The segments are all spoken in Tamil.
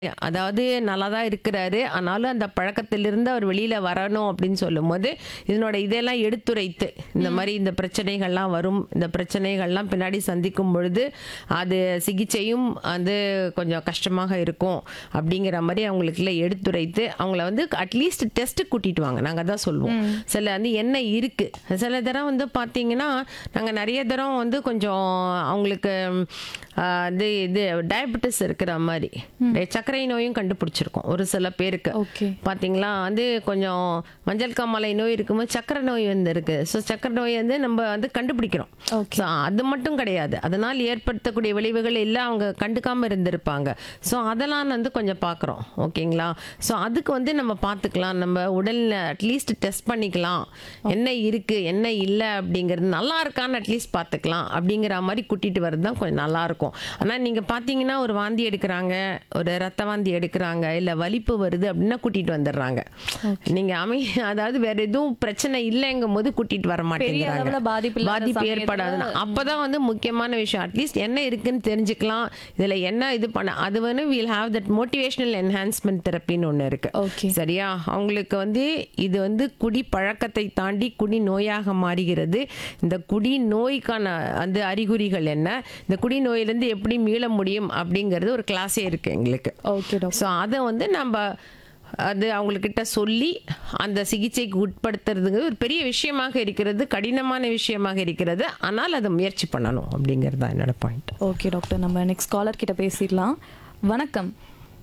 அதாவது நல்லா தான் இருக்கிறாரு ஆனாலும் அந்த பழக்கத்திலிருந்து அவர் வெளியில வரணும் அப்படின்னு சொல்லும்போது இதனோட இதெல்லாம் எடுத்துரைத்து இந்த மாதிரி இந்த பிரச்சனைகள்லாம் வரும் இந்த பிரச்சனைகள்லாம் பின்னாடி சந்திக்கும் பொழுது அது சிகிச்சையும் வந்து கொஞ்சம் கஷ்டமாக இருக்கும் அப்படிங்கிற மாதிரி அவங்களுக்குள்ள எடுத்துரைத்து அவங்கள வந்து அட்லீஸ்ட் டெஸ்ட்டு கூட்டிட்டு வாங்க நாங்கள் தான் சொல்லுவோம் சில வந்து என்ன இருக்கு சில தரம் வந்து பார்த்தீங்கன்னா நாங்கள் நிறைய தரம் வந்து கொஞ்சம் அவங்களுக்கு ஆ, இது இது டயபெட்டிஸ் இருக்கிற மாதிரி சர்க்கரை நோயும் கண்டுபிடிச்சிருக்கோம் ஒரு சில பேருக்கு ஓகே பார்த்தீங்களா வந்து கொஞ்சம் மஞ்சள் காமாலை நோய் இருக்கும்போது சக்கரை நோய் வந்து இருக்கு ஸோ சக்கரை நோய் வந்து நம்ம வந்து கண்டுபிடிக்கிறோம் ஓகே ஸோ அது மட்டும் கிடையாது அதனால் ஏற்படுத்தக்கூடிய விளைவுகள் எல்லாம் அவங்க கண்டுக்காம இருந்திருப்பாங்க ஸோ அதெல்லாம் வந்து கொஞ்சம் பார்க்குறோம் ஓகேங்களா ஸோ அதுக்கு வந்து நம்ம பார்த்துக்கலாம் நம்ம உடலில் அட்லீஸ்ட் டெஸ்ட் பண்ணிக்கலாம் என்ன இருக்கு என்ன இல்லை அப்படிங்கிறது நல்லா இருக்கான்னு அட்லீஸ்ட் பார்த்துக்கலாம் அப்படிங்கிற மாதிரி கூட்டிட்டு வர்றது தான் கொஞ்சம் நல்லா இருக்கும் ஆனால் நீங்கள் பார்த்தீங்கன்னா ஒரு வாந்தி எடுக்கிறாங்க ஒரு ரத்த வாந்தி எடுக்கிறாங்க இல்லை வலிப்பு வருது அப்படின்னா கூட்டிட்டு வந்துடுறாங்க நீங்கள் அமை அதாவது வேற எதுவும் பிரச்சனை இல்லைங்கும் போது கூட்டிட்டு வர பெரிய மாட்டேங்கிறாங்க அளவுல பாதிப்பு இல்லாத பாதிப்பு சமயத்துல- ஏற்படாதுன்னா அப்பதான் வந்து முக்கியமான விஷயம் அட்லீஸ்ட் என்ன இருக்குன்னு தெரிஞ்சுக்கலாம் இதுல என்ன இது பண்ண அது வந்து will have that motivational enhancement தெரப்பின்னு ஒன்று இருக்கு ஓகே சரியா அவங்களுக்கு வந்து இது வந்து குடி பழக்கத்தை தாண்டி குடி நோயாக மாறுகிறது இந்த குடி நோய்க்கான அந்த அறிகுறிகள் என்ன இந்த குடி நோயிலிருந்து எப்படி மீள முடியும் அப்படிங்கிறது ஒரு கிளாஸே இருக்கு எங்களுக்கு ஓகே டாக்டர் ஸோ அதை வந்து நம்ம அது அவங்கக்கிட்ட சொல்லி அந்த சிகிச்சைக்கு உட்படுத்துறதுங்க ஒரு பெரிய விஷயமாக இருக்கிறது கடினமான விஷயமாக இருக்கிறது ஆனால் அதை முயற்சி பண்ணணும் அப்படிங்கிறது தான் என்னோட பாயிண்ட் ஓகே டாக்டர் நம்ம நெக்ஸ்ட் காலர் கிட்ட பேசிடலாம் வணக்கம்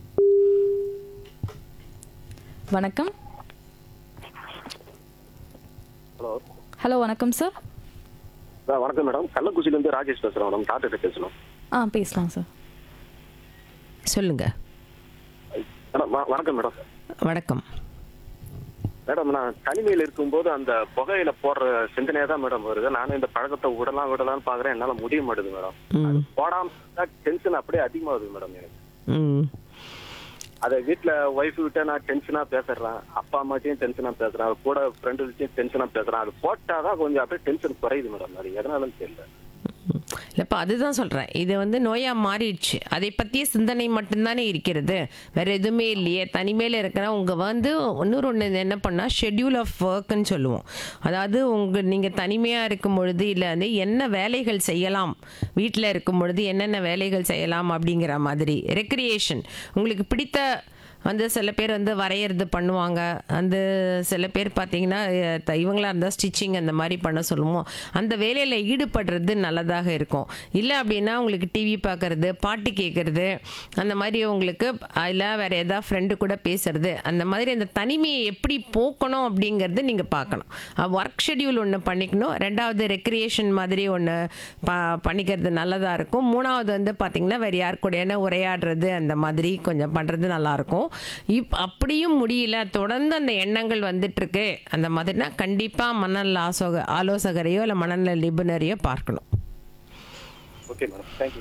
வணக்கம் ஹலோ ஹலோ வணக்கம் சார் ஆ வணக்கம் மேடம் கள்ளக்குறிச்சிலேருந்து ராஜேஷ் பேசுகிறேன் மேடம் டாக்டர்கிட்ட பேசணும் ஆ பேசலாம் சார் சொல்லுங்க மேடம் வ- வணக்கம் மேடம் வணக்கம் மேடம் நான் தனிமையில் இருக்கும்போது அந்த புகையில போடுற சிந்தனையே தான் மேடம் வருது நானும் இந்த பழக்கத்தை விடலாம் விடலாம்னு பார்க்குறேன் என்னால் முடிய மாட்டேது மேடம் ம் போடாம டென்ஷன் அப்படியே அதிகமாகுது மேடம் எனக்கு ம் அதை வீட்டில் ஒய்ஃப் கிட்ட நான் டென்ஷனாக பேசுறேன் அப்பா அம்மாட்டையும் டென்ஷனாக பேசுறேன் கூட ஃப்ரெண்டுகிட்டையும் டென்ஷனாக பேசுறேன் அது போட்டால் தான் கொஞ்சம் அப்படியே டென்ஷன் குறையுது மேடம் அது எதனாலன்னு தெரியல இல்லைப்பா அதுதான் சொல்கிறேன் இது வந்து நோயாக மாறிடுச்சு அதை பற்றிய சிந்தனை மட்டும்தானே இருக்கிறது வேற எதுவுமே இல்லையே தனிமையில் இருக்கிற உங்கள் வந்து இன்னொரு ஒன்று என்ன பண்ணால் ஷெட்யூல் ஆஃப் ஒர்க்குன்னு சொல்லுவோம் அதாவது உங்கள் நீங்கள் தனிமையாக இருக்கும் பொழுது இல்லை வந்து என்ன வேலைகள் செய்யலாம் வீட்டில் இருக்கும் பொழுது என்னென்ன வேலைகள் செய்யலாம் அப்படிங்கிற மாதிரி ரெக்ரியேஷன் உங்களுக்கு பிடித்த வந்து சில பேர் வந்து வரையறது பண்ணுவாங்க அந்த சில பேர் பார்த்தீங்கன்னா அஹ், த- இவங்களா இருந்தால் ஸ்டிச்சிங் அந்த மாதிரி பண்ண சொல்லுவோம் அந்த வேலையில் ஈடுபடுறது நல்லதாக இருக்கும் இல்லை அப்படின்னா உங்களுக்கு டிவி பார்க்கறது பாட்டு கேட்கறது அந்த மாதிரி உங்களுக்கு இல்லை வேற ஏதாவது ஃப்ரெண்டு கூட பேசுறது அந்த மாதிரி அந்த தனிமையை எப்படி போக்கணும் அப்படிங்கிறது நீங்கள் பார்க்கணும் ஒர்க் ஷெட்யூல் ஒன்று பண்ணிக்கணும் ரெண்டாவது ரெக்ரியேஷன் மாதிரி ஒன்று ப பண்ணிக்கிறது நல்லதாக இருக்கும் மூணாவது வந்து பார்த்திங்கன்னா வேறு யார் கூடயான உரையாடுறது அந்த மாதிரி கொஞ்சம் பண்ணுறது நல்லாயிருக்கும் இப் அப்படியும் முடியல தொடர்ந்து அந்த எண்ணங்கள் வந்துட்டுருக்கு அந்த மாதிரினா கண்டிப்பாக மனநல ஆசோக ஆலோசகரையோ இல்லை மனநல நிபுணரையோ பார்க்கணும் ஓகே மேடம் தேங்க்யூ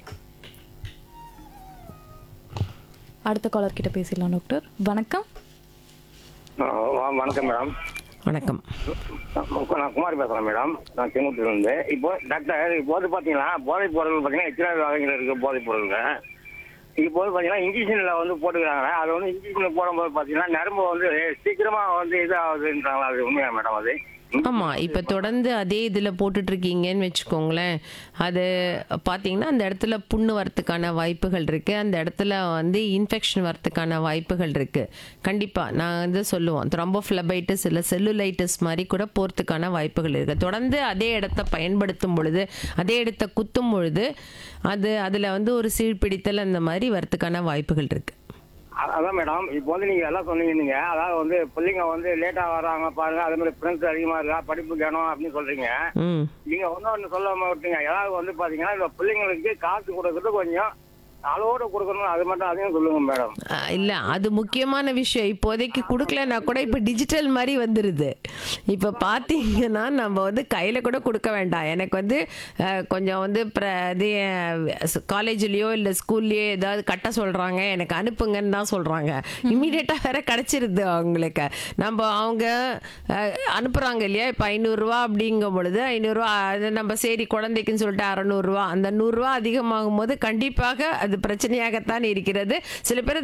அடுத்த காலர் கிட்ட பேசிடலாம் டாக்டர் வணக்கம் வணக்கம் மேடம் வணக்கம் நான் குமார் பேசுறேன் மேடம் நான் செங்கோட்டில இருந்து இப்போ டாக்டர் இப்போ வந்து பாத்தீங்கன்னா போதைப் பொருள் பாத்தீங்கன்னா எத்தனை வகைகள் இருக்கு போதைப் பொருள்கள் இப்போ வந்து பாத்தீங்கன்னா இன்ஜெக்ஷன்ல வந்து போட்டுக்கிறாங்க அது வந்து இன்ஜெக்ஷன்ல போடும்போது பாத்தீங்கன்னா நரம்பு வந்து சீக்கிரமா வந்து இது ஆகுதுன்றாங்களா அது உண்மையா மேடம் அது ஆமாம் இப்போ தொடர்ந்து அதே இதில் போட்டுட்ருக்கீங்கன்னு வச்சுக்கோங்களேன் அது பார்த்தீங்கன்னா அந்த இடத்துல புண்ணு வரத்துக்கான வாய்ப்புகள் இருக்குது அந்த இடத்துல வந்து இன்ஃபெக்ஷன் வரத்துக்கான வாய்ப்புகள் இருக்குது கண்டிப்பாக நான் வந்து சொல்லுவோம் த்ரம்போஃப்ளபைட்டிஸ் இல்லை செல்லுலைட்டிஸ் மாதிரி கூட போகிறதுக்கான வாய்ப்புகள் இருக்குது தொடர்ந்து அதே இடத்த பயன்படுத்தும் பொழுது அதே இடத்த குத்தும் பொழுது அது அதில் வந்து ஒரு சீழ்பிடித்தல் அந்த மாதிரி வரத்துக்கான வாய்ப்புகள் இருக்குது அ- அதான் மேடம் இப்போ வந்து நீங்க எல்லாம் சொன்னீங்க நீங்க அதாவது வந்து பிள்ளைங்க வந்து லேட்டா வராங்க பாருங்க அதே மாதிரி ஃப்ரெண்ட்ஸ் அதிகமா இருக்கா படிப்பு வேணும் அப்படின்னு சொல்றீங்க ம் நீங்க ஒன்னும் ஒன்று சொல்ல மாட்டீங்க ஏதாவது வந்து பாத்தீங்கன்னா இந்த பிள்ளைங்களுக்கு காசு கொடுக்கறது கொஞ்சம் அளவோட கொடுக்கணும் அது மட்டும் அதையும் சொல்லுங்க மேடம் அஹ் இல்ல அது முக்கியமான விஷயம் இப்போதைக்கு கொடுக்கலன்னா கூட இப்போ டிஜிட்டல் மாதிரி வந்துடுது இப்போ பார்த்தீங்கன்னா நம்ம வந்து கையில் கூட கொடுக்க வேண்டாம் எனக்கு வந்து அஹ், கொஞ்சம் வந்து பிர- இது காலேஜ்லேயோ இல்லை ஸ்கூல்லையோ ஏதாவது கட்ட சொல்கிறாங்க எனக்கு அனுப்புங்கன்னு தான் சொல்கிறாங்க இமீடியட்டாக வேற கிடச்சிருது அவங்களுக்கு நம்ம அவங்க அஹ், அனுப்புகிறாங்க இல்லையா இப்போ ஐநூறுரூவா அப்படிங்கும் பொழுது ஐநூறுரூவா அது நம்ம சரி குழந்தைக்குன்னு சொல்லிட்டு அறநூறுரூவா அந்த நூறுரூவா அதிகமாகும் போது கண்டிப்பாக அது பிரச்சனையாகத்தான் இருக்கிறது சில பேர்